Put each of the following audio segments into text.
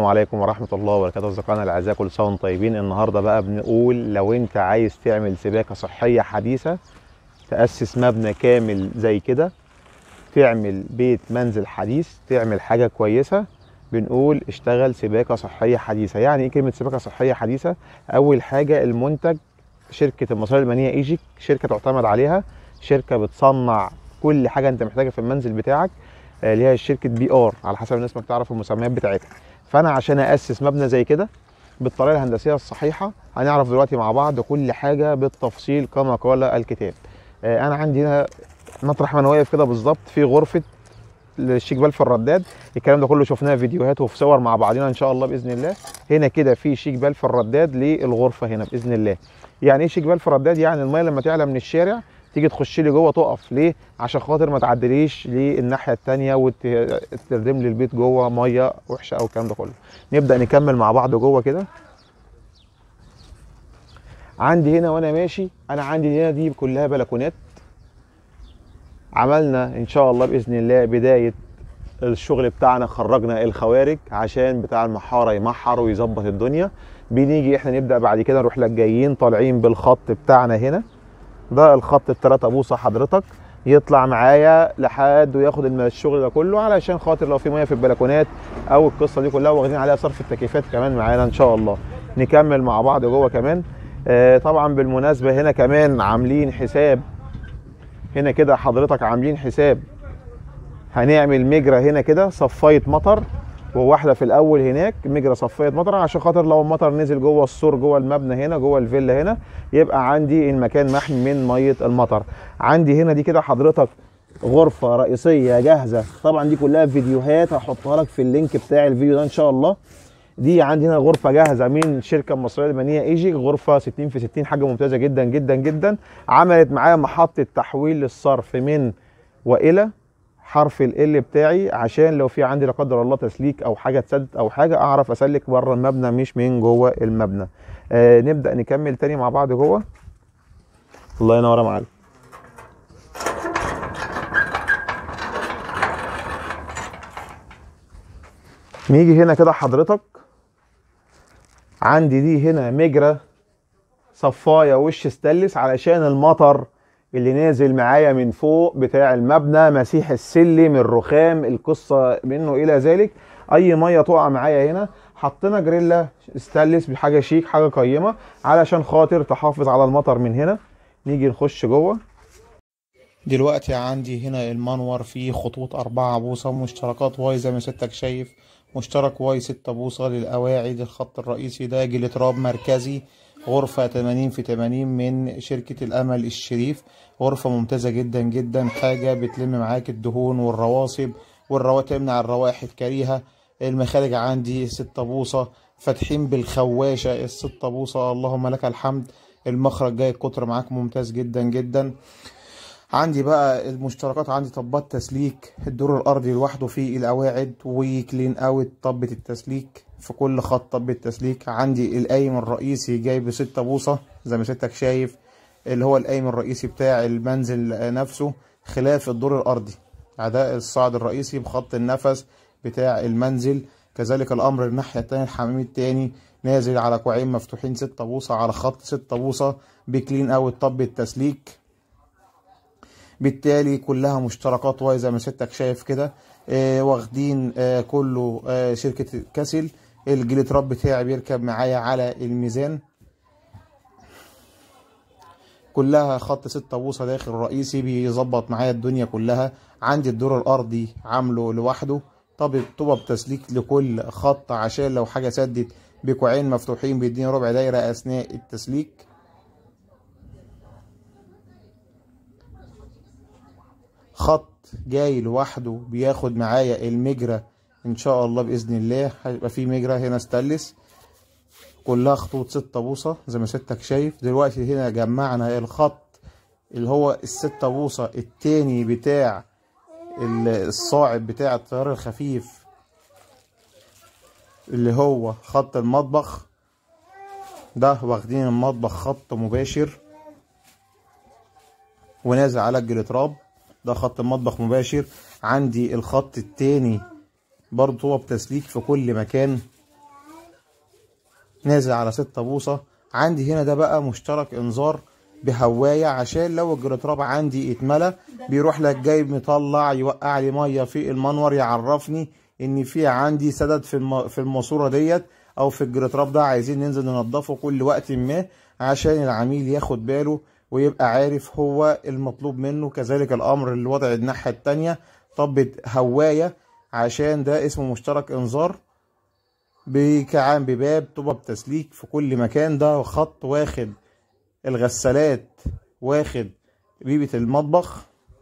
السلام عليكم ورحمة الله وبركاته أصدقائنا الأعزاء كل سنة وانتم طيبين النهاردة بقى بنقول لو أنت عايز تعمل سباكة صحية حديثة تأسس مبنى كامل زي كده تعمل بيت منزل حديث تعمل حاجة كويسة بنقول اشتغل سباكة صحية حديثة يعني ايه كلمة سباكة صحية حديثة أول حاجة المنتج شركة المصارية المالية ايجيك شركة تعتمد عليها شركة بتصنع كل حاجة أنت محتاجها في المنزل بتاعك آه، اللي هي شركة بي ار على حسب الناس ما بتعرف المسميات بتاعتها فأنا عشان أسس مبنى زي كده بالطريقة الهندسية الصحيحة هنعرف دلوقتي مع بعض كل حاجة بالتفصيل كما قال الكتاب آه، أنا عندي هنا مطرح ما انا واقف كده بالظبط في غرفه الشيك بال في الرداد الكلام ده كله شفناه في فيديوهات وفي صور مع بعضنا ان شاء الله باذن الله هنا كده في شيك بال في الرداد للغرفه هنا باذن الله يعني ايه شيك بال في الرداد يعني الميه لما تعلى من الشارع تيجي تخش لي جوه تقف ليه عشان خاطر ما تعدليش للناحيه الثانيه وتردم لي البيت جوه ميه وحشه او الكلام ده كله نبدا نكمل مع بعض جوه كده عندي هنا وانا ماشي انا عندي هنا دي كلها بلكونات عملنا ان شاء الله باذن الله بدايه الشغل بتاعنا خرجنا الخوارج عشان بتاع المحاره يمحر ويظبط الدنيا بنيجي احنا نبدا بعد كده نروح لك جايين طالعين بالخط بتاعنا هنا ده الخط التلاتة بوصه حضرتك يطلع معايا لحد وياخد الم- الشغل ده كله علشان خاطر لو في ميه في البلكونات او القصه دي كلها واخدين عليها صرف التكييفات كمان معانا ان شاء الله نكمل مع بعض جوه كمان آه طبعا بالمناسبه هنا كمان عاملين حساب هنا كده حضرتك عاملين حساب هنعمل مجرى هنا كده صفايه مطر وواحده في الاول هناك مجرى صفايه مطر عشان خاطر لو المطر نزل جوه السور جوه المبنى هنا جوه الفيلا هنا يبقى عندي المكان محمي من ميه المطر عندي هنا دي كده حضرتك غرفه رئيسيه جاهزه طبعا دي كلها فيديوهات هحطها لك في اللينك بتاع الفيديو ده ان شاء الله دي عندي هنا غرفه جاهزه من شركه مصريه المانيه ايجي غرفه 60 في 60 حاجه ممتازه جدا جدا جدا عملت معايا محطه تحويل للصرف من والى حرف ال بتاعي عشان لو في عندي لا قدر الله تسليك او حاجه اتسدت او حاجه اعرف اسلك بره المبنى مش من جوه المبنى آه نبدا نكمل تاني مع بعض جوه الله ينور يا معلم نيجي هنا كده حضرتك عندي دي هنا مجرى صفايه وش ستانلس علشان المطر اللي نازل معايا من فوق بتاع المبنى مسيح السلم الرخام القصه منه الى ذلك اي ميه تقع معايا هنا حطينا جريلا ستانلس بحاجه شيك حاجه قيمه علشان خاطر تحافظ على المطر من هنا نيجي نخش جوه دلوقتي عندي هنا المنور فيه خطوط أربعة بوصة مشتركات واي زي ما ستك شايف مشترك واي ستة بوصة للقواعد الخط الرئيسي ده جيل تراب مركزي غرفة 80 في 80 من شركة الأمل الشريف غرفة ممتازة جدا جدا حاجة بتلم معاك الدهون والرواسب والروا تمنع الروائح الكريهة المخارج عندي ستة بوصة فاتحين بالخواشة الستة بوصة اللهم لك الحمد المخرج جاي القطر معاك ممتاز جدا جدا عندي بقى المشتركات عندي طبات تسليك الدور الارضي لوحده فيه القواعد وكلين اوت طبة التسليك في كل خط طبة تسليك عندي القايم الرئيسي جاي بستة بوصة زي ما ستك شايف اللي هو القايم الرئيسي بتاع المنزل نفسه خلاف الدور الارضي عداء الصعد الرئيسي بخط النفس بتاع المنزل كذلك الامر الناحية التانية الحمام التاني نازل على كوعين مفتوحين ستة بوصة على خط ستة بوصة بكلين اوت طبة تسليك بالتالي كلها مشتركات واي زي ما ستك شايف كده آه واخدين آه كله آه شركة كاسل الجليتراب بتاعي بيركب معايا على الميزان كلها خط ستة بوصة داخل رئيسي بيظبط معايا الدنيا كلها عندي الدور الأرضي عامله لوحده طب طوبة بتسليك لكل خط عشان لو حاجة سدت بكوعين مفتوحين بيديني ربع دايرة أثناء التسليك خط جاي لوحده بياخد معايا المجرى ان شاء الله باذن الله هيبقى في مجرى هنا ستانلس كلها خطوط ستة بوصة زي ما ستك شايف دلوقتي هنا جمعنا الخط اللي هو الستة بوصة التاني بتاع ال- الصاعد بتاع التيار الخفيف اللي هو خط المطبخ ده واخدين المطبخ خط مباشر ونازل على الجليتراب ده خط المطبخ مباشر عندي الخط التاني برضه هو بتسليك في كل مكان نازل على 6 بوصه عندي هنا ده بقى مشترك انذار بهوايه عشان لو الجليتراب عندي اتملى بيروح لك جاي مطلع يوقع لي ميه في المنور يعرفني ان في عندي سدد في الم... في الماسوره ديت او في الجليتراب ده عايزين ننزل ننضفه كل وقت ما عشان العميل ياخد باله ويبقى عارف هو المطلوب منه كذلك الامر الوضع الناحيه التانيه طبت هوايه عشان ده اسمه مشترك انذار بكعان بباب طوبة بتسليك في كل مكان ده خط واخد الغسالات واخد بيبة المطبخ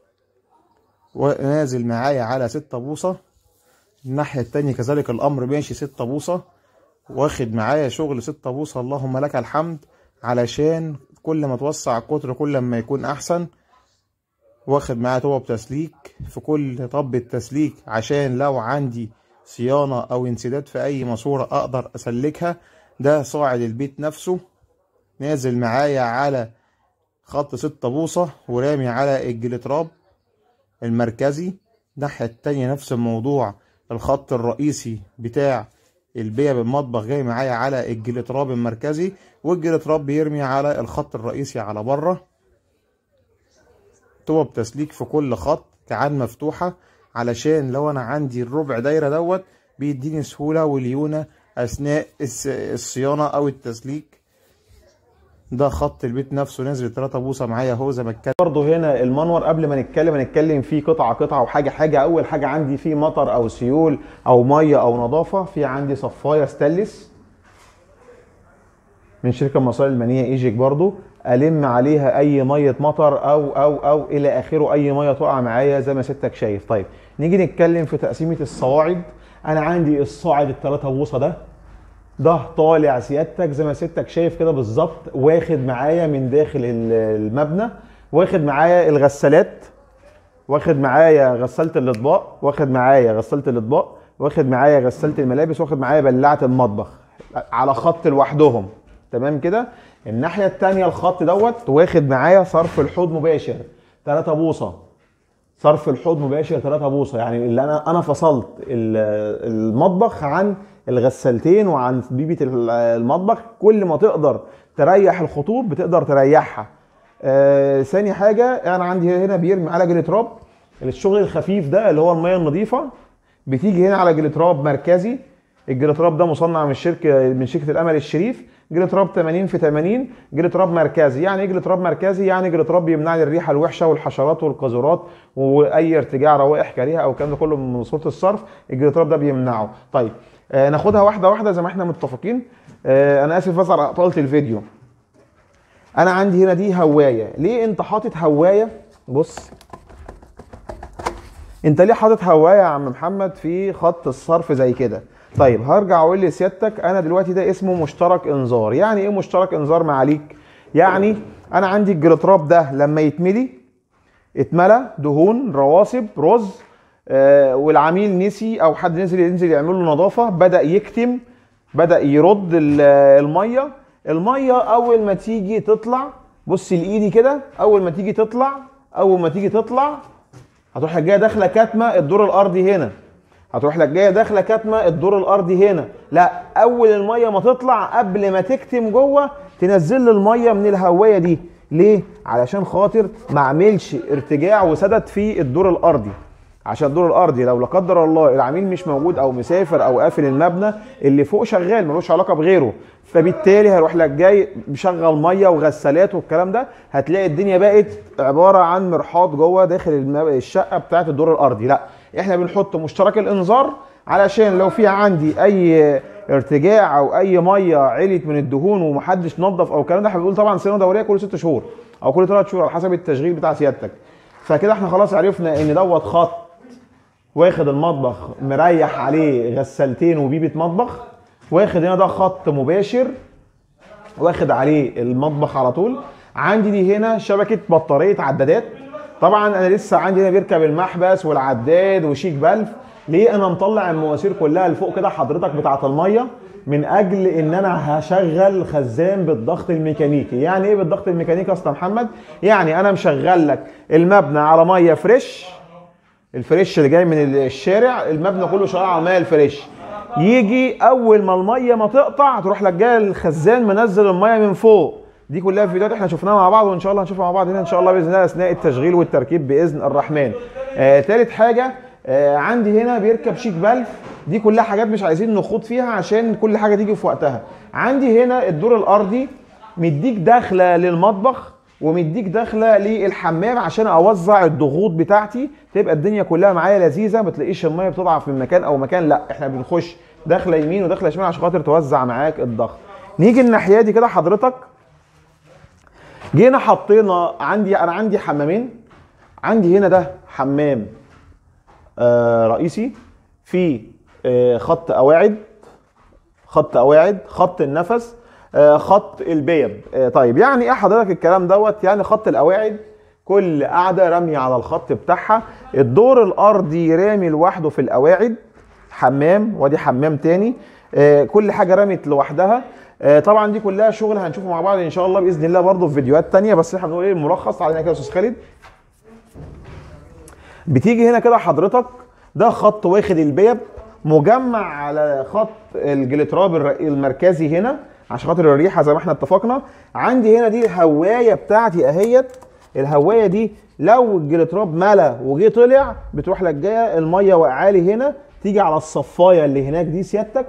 ونازل معايا على ستة بوصة الناحية التانية كذلك الأمر ماشي ستة بوصة واخد معايا شغل ستة بوصة اللهم لك الحمد علشان كل ما توسع القطر كل ما يكون أحسن واخد معايا طوبة تسليك في كل طب التسليك عشان لو عندي صيانة أو انسداد في أي ماسورة أقدر أسلكها ده صاعد البيت نفسه نازل معايا على خط ستة بوصة ورامي على الجليتراب المركزي الناحية التانية نفس الموضوع الخط الرئيسي بتاع البيب المطبخ جاي معايا على الجليتراب المركزي والجليتراب بيرمي على الخط الرئيسي على بره طوب تسليك في كل خط كعان مفتوحة علشان لو انا عندي الربع دايرة دوت بيديني سهولة وليونة اثناء الصيانة او التسليك ده خط البيت نفسه نازل 3 بوصه معايا اهو زي ما اتكلم برضه هنا المنور قبل ما نتكلم هنتكلم فيه قطعه قطعه وحاجه حاجه اول حاجه عندي فيه مطر او سيول او ميه او نظافه في عندي صفايه ستانلس من شركه مصاري المنيه ايجيك برضو الم عليها اي ميه مطر او او او الى اخره اي ميه تقع معايا زي ما ستك شايف طيب نيجي نتكلم في تقسيمه الصواعد انا عندي الصاعد الثلاثة بوصه ده ده طالع سيادتك زي ما سيادتك شايف كده بالظبط واخد معايا من داخل المبنى واخد معايا الغسالات واخد معايا غسالة الاطباق واخد معايا غسالة الاطباق واخد معايا غسالة الملابس واخد معايا بلاعة المطبخ على خط لوحدهم تمام كده الناحية التانية الخط دوت واخد معايا صرف الحوض مباشر 3 بوصة صرف الحوض مباشر 3 بوصة يعني اللي انا انا فصلت المطبخ عن الغسالتين وعن بيبة المطبخ كل ما تقدر تريح الخطوط بتقدر تريحها آه ثاني حاجة انا عندي هنا بيرمي على جليتراب الشغل الخفيف ده اللي هو المية النظيفة بتيجي هنا على جليتراب مركزي الجليتراب ده مصنع من شركة من شركة الامل الشريف جليتراب 80 في 80 جليتراب مركزي يعني ايه جليتراب مركزي يعني جليتراب بيمنع لي الريحه الوحشه والحشرات والقاذورات واي ارتجاع روائح كريهه او الكلام ده كله من صوره الصرف الجليتراب ده بيمنعه طيب آه ناخدها واحده واحده زي ما احنا متفقين آه انا اسف بس على اطاله الفيديو انا عندي هنا دي هوايه ليه انت حاطط هوايه بص انت ليه حاطط هوايه يا عم محمد في خط الصرف زي كده طيب هرجع اقول لسيادتك انا دلوقتي ده اسمه مشترك انذار يعني ايه مشترك انذار معاليك يعني انا عندي الجليتراب ده لما يتملي اتملى دهون رواسب رز آه والعميل نسي او حد نزل ينزل يعمل له نظافه بدا يكتم بدا يرد الميه الميه اول ما تيجي تطلع بص لايدي كده اول ما تيجي تطلع اول ما تيجي تطلع هتروح جايه داخله كاتمه الدور الارضي هنا هتروح لك جايه داخله كاتمه الدور الارضي هنا لا اول الميه ما تطلع قبل ما تكتم جوه تنزل لي الميه من الهوايه دي ليه علشان خاطر ما اعملش ارتجاع وسدد في الدور الارضي عشان الدور الارضي لو لا قدر الله العميل مش موجود او مسافر او قافل المبنى اللي فوق شغال ملوش علاقه بغيره فبالتالي هيروح لك جاي مشغل ميه وغسالات والكلام ده هتلاقي الدنيا بقت عباره عن مرحاض جوه داخل الشقه بتاعه الدور الارضي لا احنا بنحط مشترك الانذار علشان لو في عندي اي ارتجاع او اي ميه علت من الدهون ومحدش نظف او الكلام ده احنا بنقول طبعا صيانه دوريه كل ست شهور او كل ثلاث شهور على حسب التشغيل بتاع سيادتك فكده احنا خلاص عرفنا ان دوت خط واخد المطبخ مريح عليه غسالتين وبيبه مطبخ واخد هنا ده خط مباشر واخد عليه المطبخ على طول عندي دي هنا شبكه بطاريه عدادات طبعا انا لسه عندي هنا بيركب المحبس والعداد وشيك بلف ليه انا مطلع المواسير كلها لفوق كده حضرتك بتاعه الميه من اجل ان انا هشغل خزان بالضغط الميكانيكي يعني ايه بالضغط الميكانيكي يا اسطى محمد يعني انا مشغل لك المبنى على ميه فريش الفريش اللي جاي من الشارع المبنى كله شغال على الميه الفريش يجي اول ما الميه ما تقطع تروح لك جاي الخزان منزل الميه من فوق دي كلها فيديوهات احنا شفناها مع بعض وان شاء الله هنشوفها مع بعض هنا ان شاء الله باذن الله اثناء التشغيل والتركيب باذن الرحمن آه تالت حاجه آه عندي هنا بيركب شيك بلف دي كلها حاجات مش عايزين نخوض فيها عشان كل حاجه تيجي في وقتها عندي هنا الدور الارضي مديك داخله للمطبخ ومديك داخله للحمام عشان اوزع الضغوط بتاعتي تبقى الدنيا كلها معايا لذيذه ما تلاقيش الميه بتضعف من مكان او مكان لا احنا بنخش داخله يمين وداخله شمال عشان خاطر توزع معاك الضغط نيجي الناحيه دي كده حضرتك جينا حطينا عندي انا عندي حمامين عندي هنا ده حمام آه رئيسي في آه خط قواعد خط قواعد خط النفس آه خط البيب آه طيب يعني ايه حضرتك الكلام دوت يعني خط القواعد كل قاعده راميه على الخط بتاعها الدور الارضي رامي لوحده في القواعد حمام وادي حمام تاني آه كل حاجه رمت لوحدها آه طبعا دي كلها شغل هنشوفه مع بعض ان شاء الله باذن الله برضه في فيديوهات تانية بس احنا بنقول ايه الملخص علينا كده يا استاذ خالد بتيجي هنا كده حضرتك ده خط واخد البيب مجمع على خط الجليتراب الر- المركزي هنا عشان خاطر الريحه زي ما احنا اتفقنا عندي هنا دي الهوايه بتاعتي اهيت الهوايه دي لو الجليتراب ملا وجه طلع بتروح لك جايه الميه واقعه لي هنا تيجي على الصفايه اللي هناك دي سيادتك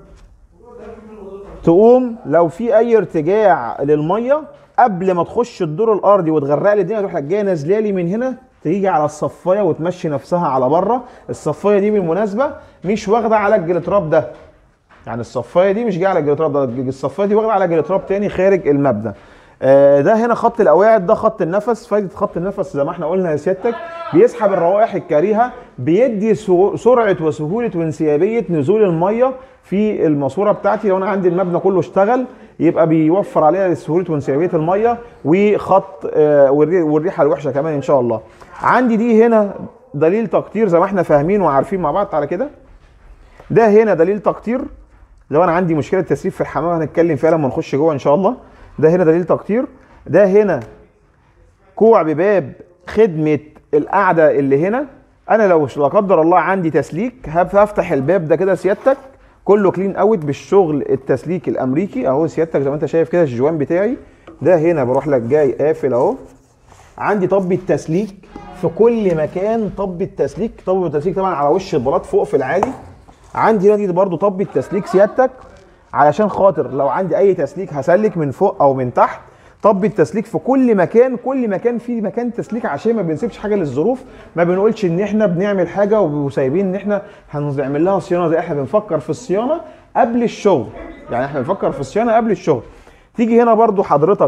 تقوم لو في اي ارتجاع للميه قبل ما تخش الدور الارضي وتغرق لي الدنيا تروح لك جايه نازله لي من هنا تيجي على الصفايه وتمشي نفسها على بره الصفايه دي بالمناسبه مش واخده على الجليتراب ده يعني الصفايه دي مش جايه على الجليتراب ده الصفايه دي واخده على جليتراب تاني خارج المبنى آه، ده هنا خط القواعد ده خط النفس فايده خط النفس زي ما احنا قلنا يا سيادتك بيسحب الروائح الكريهه بيدي سو- سرعه وسهوله وانسيابيه نزول الميه في الماسوره بتاعتي لو انا عندي المبنى كله اشتغل يبقى بيوفر عليها سهوله وانسيابيه الميه وخط آه، والري- والريحه الوحشه كمان ان شاء الله عندي دي هنا دليل تقطير زي ما احنا فاهمين وعارفين مع بعض على كده ده هنا دليل تقطير لو انا عندي مشكله تسريب في الحمام هنتكلم فيها لما نخش جوه ان شاء الله ده هنا دليل تقطير ده هنا كوع بباب خدمه القعده اللي هنا انا لو لا قدر الله عندي تسليك هف- هفتح الباب ده كده سيادتك كله كلين اوت بالشغل التسليك الامريكي اهو سيادتك زي ما انت شايف كده الجوان بتاعي ده هنا بروح لك جاي قافل اهو عندي طب التسليك في كل مكان طب التسليك طب التسليك طبعا على وش البلاط فوق في العالي عندي هنا دي برضو طب التسليك سيادتك علشان خاطر لو عندي اي تسليك هسلك من فوق او من تحت طب التسليك في كل مكان كل مكان فيه مكان تسليك عشان ما بنسيبش حاجه للظروف ما بنقولش ان احنا بنعمل حاجه وسايبين ان احنا هنعمل لها صيانه زي احنا بنفكر في الصيانه قبل الشغل يعني احنا بنفكر في الصيانه قبل الشغل تيجي هنا برضو حضرتك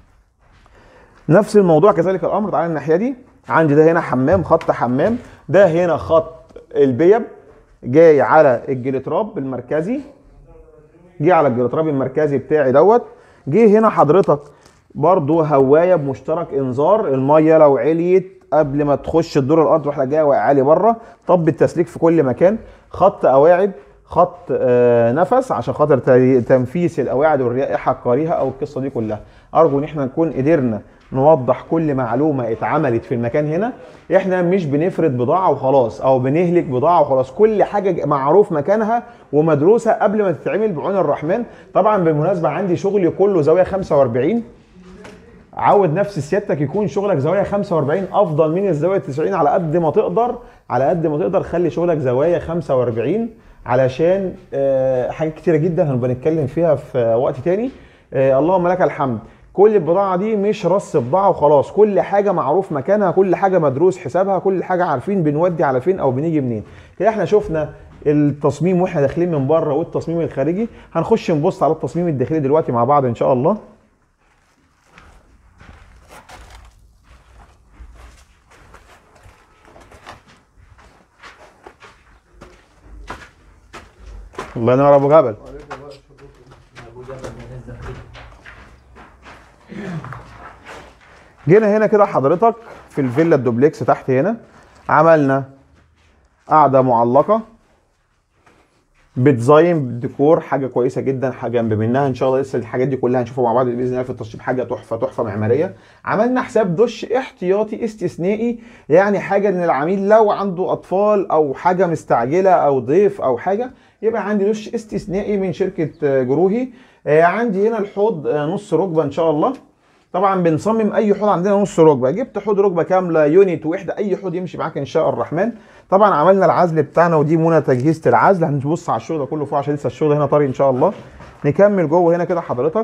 نفس الموضوع كذلك الامر تعالى الناحيه دي عندي ده هنا حمام خط حمام ده هنا خط البيب جاي على الجليتراب المركزي جه على الجليتراب المركزي بتاعي دوت جه هنا حضرتك برضو هوايه بمشترك انذار الميه لو عليت قبل ما تخش الدور الارض تروح جايه واقعه لي بره طب التسليك في كل مكان خط قواعد خط آه نفس عشان خاطر ت- تنفيس القواعد والرائحه الكريهه او القصه دي كلها ارجو ان احنا نكون قدرنا نوضح كل معلومه اتعملت في المكان هنا احنا مش بنفرد بضاعه وخلاص او بنهلك بضاعه وخلاص كل حاجه معروف مكانها ومدروسه قبل ما تتعمل بعون الرحمن طبعا بالمناسبه عندي شغلي كله زاويه 45 عود نفس سيادتك يكون شغلك زوايا 45 افضل من الزاويه 90 على قد ما تقدر على قد ما تقدر خلي شغلك زوايا 45 علشان آه، حاجات كتيره جدا هنبقى نتكلم فيها في وقت تاني آه، اللهم لك الحمد كل البضاعه دي مش رص بضاعه وخلاص كل حاجه معروف مكانها كل حاجه مدروس حسابها كل حاجه عارفين بنودي على فين او بنيجي منين كده احنا شفنا التصميم واحنا داخلين من بره والتصميم الخارجي هنخش نبص على التصميم الداخلي دلوقتي مع بعض ان شاء الله الله ينور ابو جبل جينا هنا كده حضرتك في الفيلا الدوبلكس تحت هنا عملنا قاعده معلقه بديزاين بديكور حاجه كويسه جدا حاجه جنب منها ان شاء الله لسه الحاجات دي كلها هنشوفها مع بعض باذن الله في التشطيب حاجه تحفه تحفه معماريه عملنا حساب دش احتياطي استثنائي يعني حاجه ان العميل لو عنده اطفال او حاجه مستعجله او ضيف او حاجه يبقى عندي دش استثنائي من شركه آه، جروهي آه، عندي هنا الحوض آه، نص ركبه ان شاء الله طبعا بنصمم اي حوض عندنا نص ركبه جبت حوض ركبه كامله يونت وحده اي حوض يمشي معاك ان شاء الرحمن طبعا عملنا العزل بتاعنا ودي منى تجهيزه العزل هنبص على الشغل ده كله فوق عشان لسه الشغل هنا طري ان شاء الله نكمل جوه هنا كده حضرتك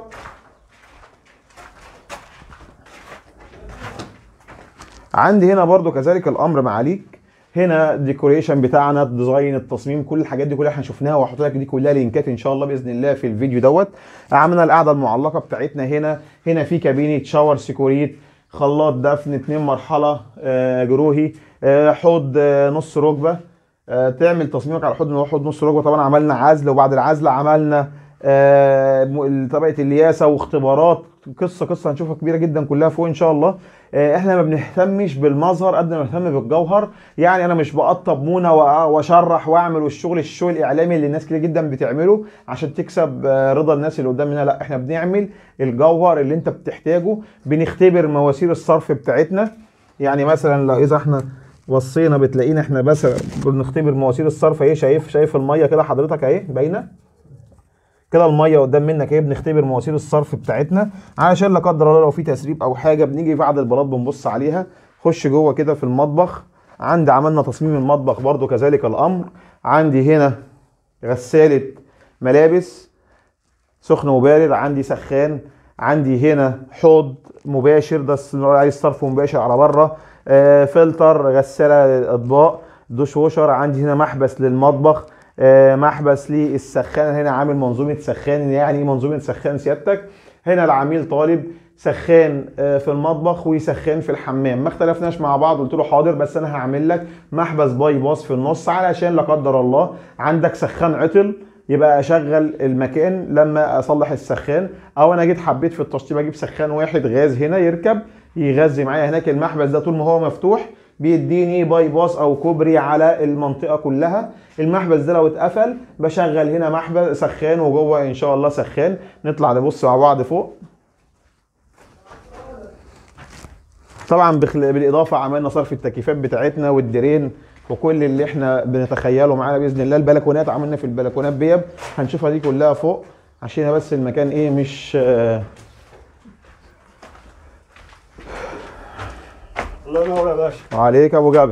عندي هنا برضو كذلك الامر معاليك هنا الديكوريشن بتاعنا الديزاين التصميم كل الحاجات دي كلها احنا شفناها وهحط لك دي كلها لينكات ان شاء الله باذن الله في الفيديو دوت عملنا القعده المعلقه بتاعتنا هنا هنا في كابينه شاور سيكوريت خلاط دفن اتنين مرحله آه، جروهي آه، حوض آه، نص ركبه آه، تعمل تصميمك على حوض ان هو حوض نص ركبه طبعا عملنا عزل وبعد العزل عملنا آه، م- طبقه الياسه واختبارات قصه قصه هنشوفها كبيره جدا كلها فوق ان شاء الله آه، احنا ما بنهتمش بالمظهر قد ما بنهتم بالجوهر يعني انا مش بقطب مونه وأ- واشرح واعمل والشغل الشغل الاعلامي اللي الناس كتير جدا بتعمله عشان تكسب آه، رضا الناس اللي قدامنا لا احنا بنعمل الجوهر اللي انت بتحتاجه بنختبر مواسير الصرف بتاعتنا يعني مثلا لو اذا احنا بصينا بتلاقينا احنا بس بنختبر مواسير الصرف اهي شايف شايف الميه كده حضرتك اهي باينه كده الميه قدام منك اهي بنختبر مواسير الصرف بتاعتنا علشان لا قدر الله لو في تسريب او حاجه بنيجي بعد البلاط بنبص عليها خش جوه كده في المطبخ عندي عملنا تصميم المطبخ برضو كذلك الامر عندي هنا غساله ملابس سخن وبارد عندي سخان عندي هنا حوض مباشر ده الس- عايز صرف مباشر على بره آه فلتر غساله اطباق دوش ووشر عندي هنا محبس للمطبخ آه محبس للسخان هنا عامل منظومه سخان يعني ايه منظومه سخان سيادتك هنا العميل طالب سخان آه، في المطبخ وسخان في الحمام ما اختلفناش مع بعض قلت له حاضر بس انا هعمل لك محبس باي باص في النص علشان لا قدر الله عندك سخان عطل يبقى اشغل المكان لما اصلح السخان او انا جيت حبيت في التشطيب اجيب سخان واحد غاز هنا يركب يغذي معايا هناك المحبس ده طول ما هو مفتوح بيديني باي باص او كوبري على المنطقه كلها المحبس ده لو اتقفل بشغل هنا محبس سخان وجوه ان شاء الله سخان نطلع نبص مع بعض فوق طبعا بخل... بالاضافه عملنا صرف التكييفات بتاعتنا والدرين وكل اللي احنا بنتخيله معانا باذن الله البلكونات عملنا في البلكونات بيب هنشوفها دي كلها فوق عشان بس المكان ايه مش آه، الله ينور يا باشا وعليك يا ابو جابر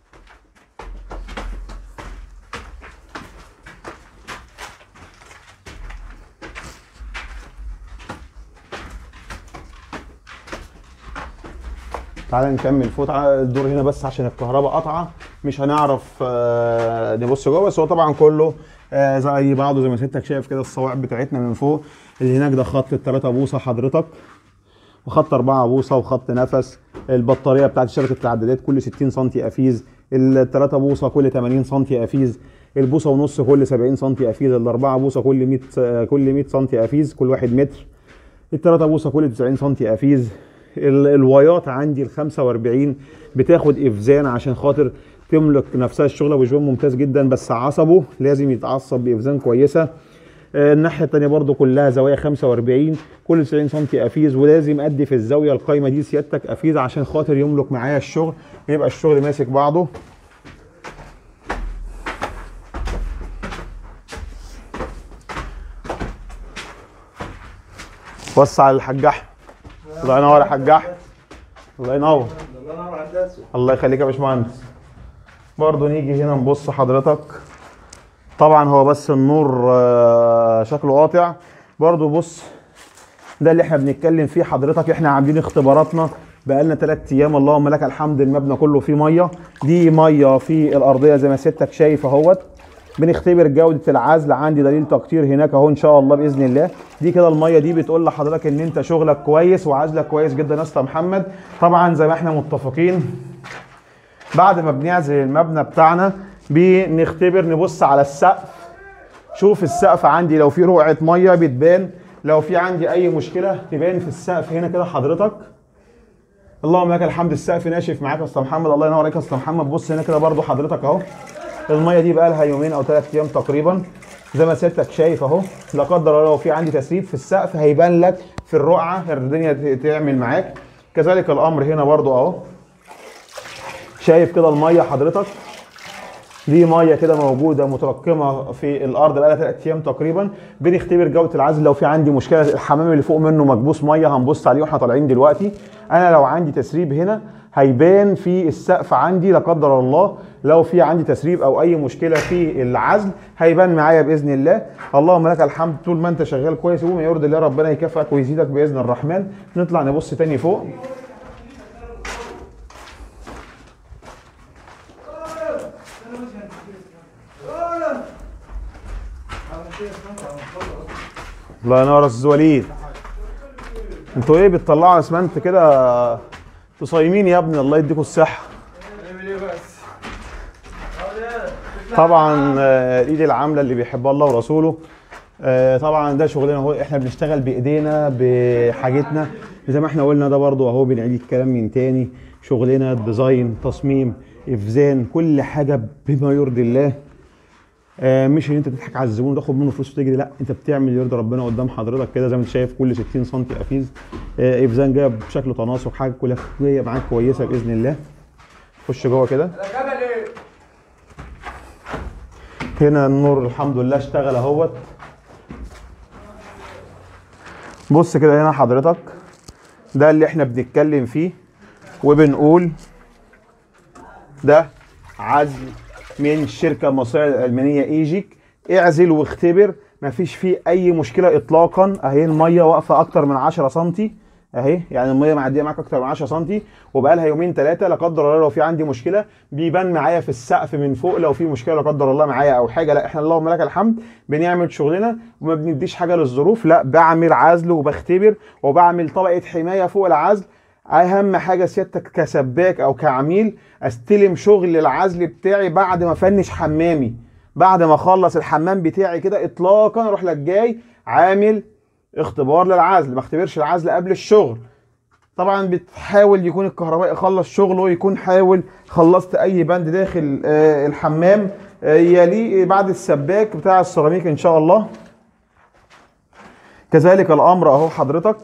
تعالى نكمل فوق تعالى الدور هنا بس عشان الكهرباء قطعه مش هنعرف آه، نبص جوه بس هو طبعا كله آه، زي بعضه زي ما سيادتك شايف كده الصواعق بتاعتنا من فوق اللي هناك ده خط التلاتة بوصه حضرتك وخط 4 بوصه وخط نفس البطاريه بتاعت شبكه العدادات كل 60 سم افيز ال3 بوصه كل 80 سم افيز البوصه ونص كل 70 سم افيز الاربعه بوصه كل 100 س- كل 100 سم افيز كل واحد متر التلاتة بوصه كل 90 سم افيز ال- الوايات عندي ال 45 بتاخد افزان عشان خاطر تملك نفسها الشغله وجوان ممتاز جدا بس عصبه لازم يتعصب بافزان كويسه آه، الناحيه الثانيه برضو كلها زوايا 45 كل 90 سم افيز ولازم ادي في الزاويه القايمه دي سيادتك افيز عشان خاطر يملك معايا الشغل يبقى الشغل ماسك بعضه وسع الحاج احمد الله ينور يا حاج احمد الله ينور الله ينور على الناس الله يخليك يا باشمهندس برضه نيجي هنا نبص حضرتك طبعا هو بس النور آه، شكله قاطع برضه بص ده اللي احنا بنتكلم فيه حضرتك احنا عاملين اختباراتنا بقالنا ثلاث ايام اللهم لك الحمد المبنى كله فيه ميه دي ميه في الارضيه زي ما سيادتك شايف اهوت بنختبر جوده العزل عندي دليل تقطير هناك اهو ان شاء الله باذن الله دي كده الميه دي بتقول لحضرتك ان انت شغلك كويس وعزلك كويس جدا يا اسطى محمد طبعا زي ما احنا متفقين بعد ما بنعزل المبنى بتاعنا بنختبر نبص على السقف شوف السقف عندي لو في رقعه ميه بتبان لو في عندي اي مشكله تبان في السقف هنا كده حضرتك اللهم لك الحمد السقف ناشف معاك يا استاذ محمد الله ينور عليك يا استاذ محمد بص هنا كده برضو حضرتك اهو الميه دي بقى لها يومين او ثلاث ايام تقريبا زي ما سيادتك شايف اهو لا قدر الله لو في عندي تسريب في السقف هيبان لك في الرقعه الدنيا ت- تعمل معاك كذلك الامر هنا برضو اهو شايف كده الميه حضرتك دي ميه كده موجوده متركمه في الارض بقى لها ثلاث ايام تقريبا بنختبر جوده العزل لو في عندي مشكله الحمام اللي فوق منه مكبوس ميه هنبص عليه واحنا طالعين دلوقتي انا لو عندي تسريب هنا هيبان في السقف عندي لا قدر الله لو في عندي تسريب او اي مشكله في العزل هيبان معايا باذن الله اللهم لك الحمد طول ما انت شغال كويس وما يرضي الله ربنا يكافئك ويزيدك باذن الرحمن نطلع نبص تاني فوق الله ينور يا استاذ وليد انتوا ايه بتطلعوا اسمنت كده انتوا صايمين يا ابني الله يديكم الصحه طبعا آه، الايد العامله اللي بيحبها الله ورسوله آه، طبعا ده شغلنا اهو احنا بنشتغل بايدينا بحاجتنا زي ما احنا قلنا ده برضو اهو بنعيد الكلام من تاني شغلنا ديزاين تصميم افزان كل حاجه بما يرضي الله آه، مش ان انت تضحك على الزبون وتاخد منه فلوس وتجري لا انت بتعمل يرضي ربنا قدام حضرتك كده زي ما انت شايف كل 60 سم افيز آه، افزان جايه بشكل تناسق حاجه كلها جايه معاك كويسه باذن الله خش جوه كده هنا النور الحمد لله اشتغل اهوت بص كده هنا حضرتك ده اللي احنا بنتكلم فيه وبنقول ده عزل من الشركه المصريه الالمانيه ايجيك اعزل واختبر مفيش فيه اي مشكله اطلاقا اهي الميه واقفه اكتر من 10 سم اهي يعني الميه معديه معاك اكتر من 10 سم وبقى لها يومين ثلاثه لا قدر الله لو في عندي مشكله بيبان معايا في السقف من فوق لو في مشكله لا قدر الله معايا او حاجه لا احنا اللهم لك الحمد بنعمل شغلنا وما بنديش حاجه للظروف لا بعمل عزل وبختبر وبعمل طبقه حمايه فوق العزل اهم حاجه سيادتك كسباك او كعميل استلم شغل العزل بتاعي بعد ما افنش حمامي بعد ما اخلص الحمام بتاعي كده اطلاقا اروح لك جاي عامل اختبار للعزل ما اختبرش العزل قبل الشغل طبعا بتحاول يكون الكهربائي يخلص شغله يكون حاول خلصت اي بند داخل آه، الحمام آه، يليه بعد السباك بتاع السيراميك ان شاء الله كذلك الامر اهو حضرتك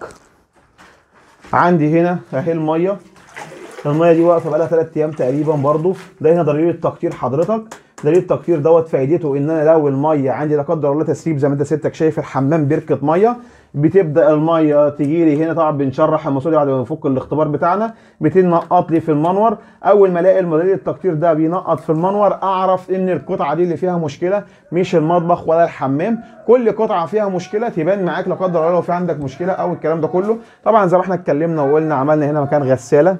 عندي هنا اهي الميه الميه دي واقفه بقالها 3 ايام تقريبا برضو ده هنا دليل التقطير حضرتك دليل التقطير دوت فايدته ان انا لو الميه عندي لا قدر الله تسريب زي ما انت سيادتك شايف الحمام بركه ميه بتبدا الميه تجي لي هنا طبعا بنشرح الماسوره بعد ما نفك الاختبار بتاعنا بتنقط لي في المنور اول ما الاقي المدليل التقطير ده بينقط في المنور اعرف ان القطعه دي اللي فيها مشكله مش المطبخ ولا الحمام كل قطعه فيها مشكله تبان معاك لا قدر الله لو في عندك مشكله او الكلام ده كله طبعا زي ما احنا اتكلمنا وقلنا عملنا هنا مكان غساله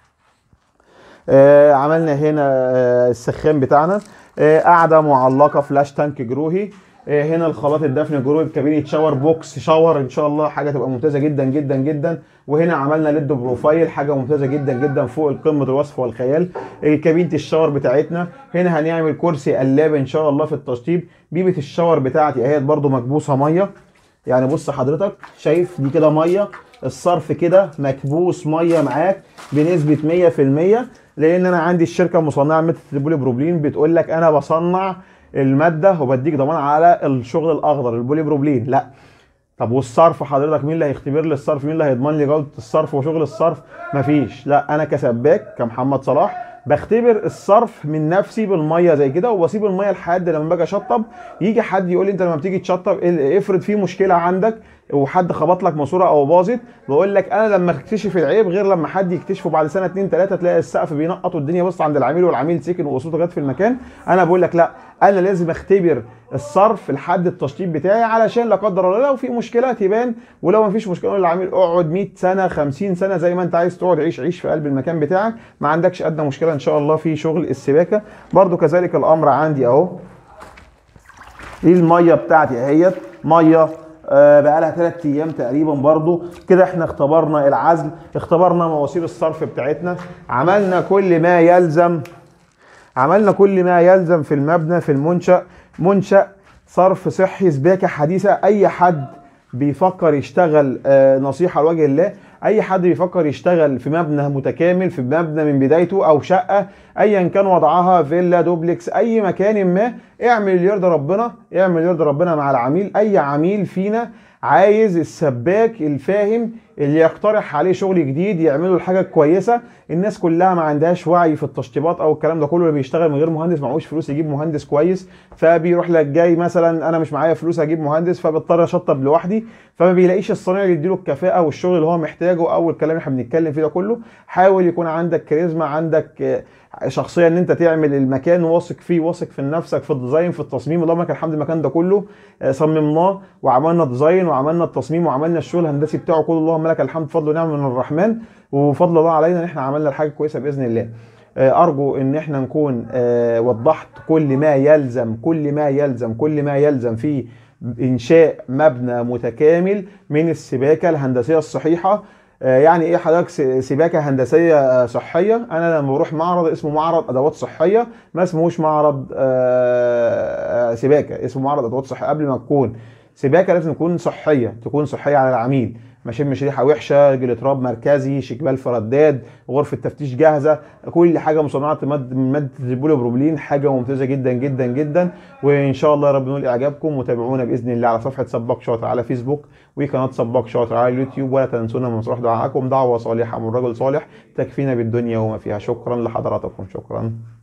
آه، عملنا هنا آه، السخان بتاعنا آه، قاعده معلقه فلاش تانك جروهي آه، هنا الخلاط الدفن جروهي بكابينه شاور بوكس شاور ان شاء الله حاجه تبقى ممتازه جدا جدا جدا وهنا عملنا ليد بروفايل حاجه ممتازه جدا جدا فوق قمه الوصف والخيال آه، كابينه الشاور بتاعتنا هنا هنعمل كرسي قلاب ان شاء الله في التشطيب بيبه الشاور بتاعتي اهي برضو مكبوسه ميه يعني بص حضرتك شايف دي كده ميه الصرف كده مكبوس ميه معاك بنسبه 100% لان انا عندي الشركه مصنعه ماده البولي بروبلين بتقول لك انا بصنع الماده وبديك ضمان على الشغل الاخضر البولي بروبلين لا طب والصرف حضرتك مين اللي هيختبر لي الصرف مين اللي هيضمن لي جوده الصرف وشغل الصرف مفيش لا انا كسباك كمحمد صلاح بختبر الصرف من نفسي بالميه زي كده وبسيب الميه لحد لما باجي اشطب يجي حد يقول لي انت لما بتيجي تشطب إيه- افرض في مشكله عندك وحد خبط لك ماسوره او باظت بقول لك انا لما اكتشف العيب غير لما حد يكتشفه بعد سنه اتنين تلاته تلاقي السقف بينقط والدنيا بص عند العميل والعميل سكن وصوته جت في المكان انا بقول لك لا انا لازم اختبر الصرف لحد التشطيب بتاعي علشان لا قدر الله لو في مشكله تبان ولو ما فيش مشكله اقول للعميل اقعد 100 سنه 50 سنه زي ما انت عايز تقعد عيش عيش في قلب المكان بتاعك ما عندكش ادنى مشكله ان شاء الله في شغل السباكه برضو كذلك الامر عندي اهو دي الميه بتاعتي اهيت ميه آه، بقالها ثلاث ايام تقريبا برضو كده احنا اختبرنا العزل اختبرنا مواسير الصرف بتاعتنا عملنا كل ما يلزم عملنا كل ما يلزم في المبنى في المنشأ منشأ صرف صحي سباكة حديثة أي حد بيفكر يشتغل آه، نصيحة لوجه الله أي حد بيفكر يشتغل في مبنى متكامل في مبنى من بدايته أو شقة أيا كان وضعها فيلا دوبلكس أي مكان ما اعمل اللي يرضي ربنا اعمل اللي يرضي ربنا مع العميل أي عميل فينا عايز السباك الفاهم اللي يقترح عليه شغل جديد يعمله الحاجه كويسه الناس كلها ما عندهاش وعي في التشطيبات او الكلام ده كله اللي بيشتغل من غير مهندس معهوش فلوس يجيب مهندس كويس فبيروح لك جاي مثلا انا مش معايا فلوس اجيب مهندس فبضطر اشطب لوحدي فما بيلاقيش الصنايعي اللي يديله الكفاءه والشغل اللي هو محتاجه او الكلام اللي احنا بنتكلم فيه ده كله حاول يكون عندك كاريزما عندك آه، شخصيه ان انت تعمل المكان واثق فيه واثق في نفسك في الديزاين في التصميم اللهم لك الحمد المكان ده كله آه، صممناه وعملنا ديزاين وعملنا التصميم وعملنا الشغل الهندسي بتاعه كله اللهم لك الحمد فضل ونعم من الرحمن وفضل الله علينا ان احنا عملنا الحاجه كويسه باذن الله آه، ارجو ان احنا نكون آه، وضحت كل ما يلزم كل ما يلزم كل ما يلزم في انشاء مبنى متكامل من السباكه الهندسيه الصحيحه آه، يعني ايه حضرتك س- سباكه هندسيه آه، صحيه انا لما بروح معرض اسمه معرض ادوات صحيه ما اسمهوش معرض آه، آه، سباكه اسمه معرض ادوات صحيه قبل ما تكون سباكه لازم تكون صحيه تكون صحيه على العميل ما اشمش ريحه وحشه جل تراب مركزي شكبال فرداد غرفه تفتيش جاهزه كل حاجه مصنعه ماد- من ماده البوليبروبلين حاجه ممتازه جدا جدا جدا وان شاء الله يا رب نقول اعجابكم وتابعونا باذن الله على صفحه سباك شاطر على فيسبوك وقناه سباك شاطر على اليوتيوب ولا تنسونا من صلاح دعائكم دعوه صالحه من رجل صالح تكفينا بالدنيا وما فيها شكرا لحضراتكم شكرا